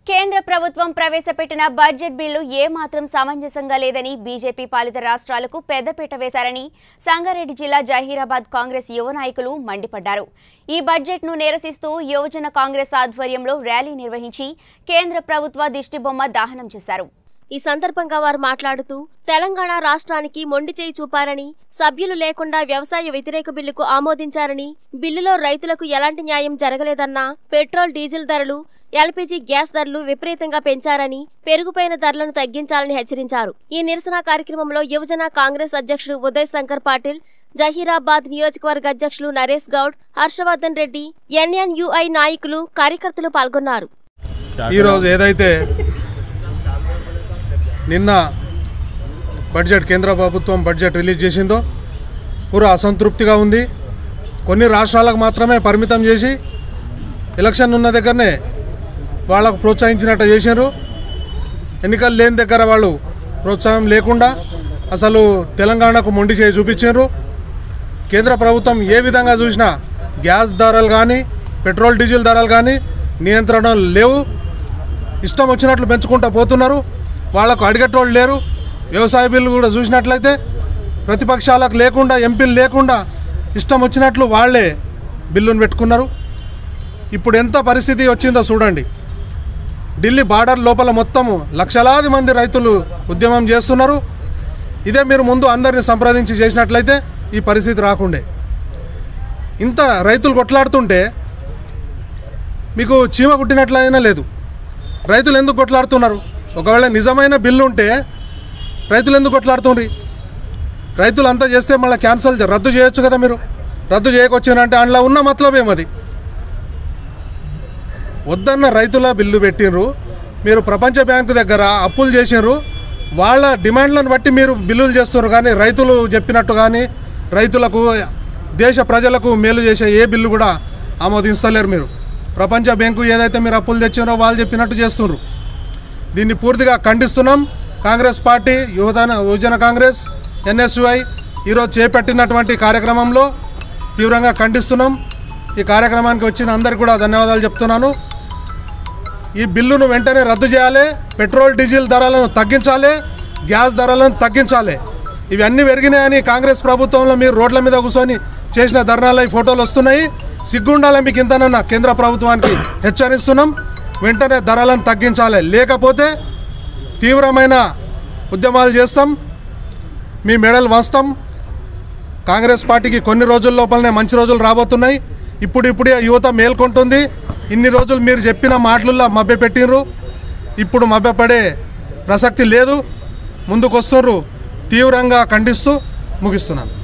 కేంద్ర ప్రభుత్వం ప్రవేశపెట్టిన బడ్జెట్ బిల్లు ఏమాత్రం సమంజసంగా లేదని బీజేపీ పాలిత రాష్ట్రాలకు పెద్దపీట వేశారని సంగారెడ్డి జిల్లా జహీరాబాద్ కాంగ్రెస్ యువ నాయకులు మండిపడ్డారు ఈ బడ్జెట్ను నిరసిస్తూ యువజన కాంగ్రెస్ ఆధ్వర్యంలో ర్యాలీ నిర్వహించి కేంద్ర ప్రభుత్వ దిష్టిబొమ్మ దహనం చేశారు ఈ సందర్భంగా వారు మాట్లాడుతూ తెలంగాణ రాష్ట్రానికి మొండి చేయి చూపారని సభ్యులు లేకుండా వ్యవసాయ వ్యతిరేక బిల్లుకు ఆమోదించారని బిల్లులో రైతులకు ఎలాంటి న్యాయం జరగలేదన్నా పెట్రోల్ డీజిల్ ధరలు ఎల్పీజీ గ్యాస్ ధరలు విపరీతంగా పెంచారని పెరుగుపోయిన ధరలను తగ్గించాలని హెచ్చరించారు ఈ నిరసన కార్యక్రమంలో యువజన కాంగ్రెస్ అధ్యక్షుడు ఉదయ్ శంకర్ పాటిల్ జహీరాబాద్ నియోజకవర్గ అధ్యక్షులు నరేష్ గౌడ్ హర్షవర్ధన్ రెడ్డి ఎన్ఎన్యుఐ నాయకులు కార్యకర్తలు పాల్గొన్నారు ఈరోజు ఏదైతే నిన్న బడ్జెట్ కేంద్ర ప్రభుత్వం బడ్జెట్ రిలీజ్ చేసిందో పూరా అసంతృప్తిగా ఉంది కొన్ని రాష్ట్రాలకు మాత్రమే పరిమితం చేసి ఎలక్షన్ ఉన్న దగ్గరనే వాళ్ళకు ప్రోత్సహించినట్టు చేశారు ఎన్నికలు లేని దగ్గర వాళ్ళు ప్రోత్సాహం లేకుండా అసలు తెలంగాణకు మొండి చేయి చూపించారు కేంద్ర ప్రభుత్వం ఏ విధంగా చూసినా గ్యాస్ ధరలు కానీ పెట్రోల్ డీజిల్ ధరలు కానీ నియంత్రణలు లేవు ఇష్టం వచ్చినట్లు పెంచుకుంటూ పోతున్నారు వాళ్ళకు అడిగేటోళ్ళు లేరు వ్యవసాయ బిల్లు కూడా చూసినట్లయితే ప్రతిపక్షాలకు లేకుండా ఎంపీలు లేకుండా ఇష్టం వచ్చినట్లు వాళ్ళే బిల్లును పెట్టుకున్నారు ఇప్పుడు ఎంత పరిస్థితి వచ్చిందో చూడండి ఢిల్లీ బార్డర్ లోపల మొత్తము లక్షలాది మంది రైతులు ఉద్యమం చేస్తున్నారు ఇదే మీరు ముందు అందరిని సంప్రదించి చేసినట్లయితే ఈ పరిస్థితి రాకుండే ఇంత రైతులు కొట్లాడుతుంటే మీకు చీమ కుట్టినట్లయినా లేదు రైతులు ఎందుకు కొట్లాడుతున్నారు ఒకవేళ నిజమైన బిల్లు ఉంటే రైతులు ఎందుకు కొట్లాడుతుండ్రి రైతులు అంతా చేస్తే మళ్ళీ క్యాన్సిల్ చే- రద్దు చేయొచ్చు కదా మీరు రద్దు చేయకొచ్చానంటే అందులో ఉన్న మతలబ్ ఏమది వద్దన్న రైతుల బిల్లు పెట్టినరు మీరు ప్రపంచ బ్యాంకు దగ్గర అప్పులు చేసినారు వాళ్ళ డిమాండ్లను బట్టి మీరు బిల్లులు చేస్తున్నారు కానీ రైతులు చెప్పినట్టు కానీ రైతులకు దేశ ప్రజలకు మేలు చేసే ఏ బిల్లు కూడా ఆమోదిస్తలేరు మీరు ప్రపంచ బ్యాంకు ఏదైతే మీరు అప్పులు తెచ్చారో వాళ్ళు చెప్పినట్టు చేస్తున్నారు దీన్ని పూర్తిగా ఖండిస్తున్నాం కాంగ్రెస్ పార్టీ యువజన యువజన కాంగ్రెస్ ఎన్ఎస్యుఐ ఈరోజు చేపట్టినటువంటి కార్యక్రమంలో తీవ్రంగా ఖండిస్తున్నాం ఈ కార్యక్రమానికి వచ్చిన అందరికీ కూడా ధన్యవాదాలు చెప్తున్నాను ఈ బిల్లును వెంటనే రద్దు చేయాలి పెట్రోల్ డీజిల్ ధరలను తగ్గించాలి గ్యాస్ ధరలను తగ్గించాలి ఇవన్నీ పెరిగినాయని కాంగ్రెస్ ప్రభుత్వంలో మీరు రోడ్ల మీద కూర్చొని చేసిన ధర్నాల ఈ ఫోటోలు వస్తున్నాయి సిగ్గుండాలి మీకు ఇంతనన్నా కేంద్ర ప్రభుత్వానికి హెచ్చరిస్తున్నాం వెంటనే ధరలను తగ్గించాలి లేకపోతే తీవ్రమైన ఉద్యమాలు చేస్తాం మీ మెడల్ వంచుతాం కాంగ్రెస్ పార్టీకి కొన్ని రోజుల లోపలనే మంచి రోజులు రాబోతున్నాయి ఇప్పుడు ఇప్పుడే యువత మేల్కొంటుంది ఇన్ని రోజులు మీరు చెప్పిన మాటలలో మభ్యపెట్టినరు ఇప్పుడు మభ్యపడే ప్రసక్తి లేదు ముందుకొస్తున్నారు తీవ్రంగా ఖండిస్తూ ముగిస్తున్నాను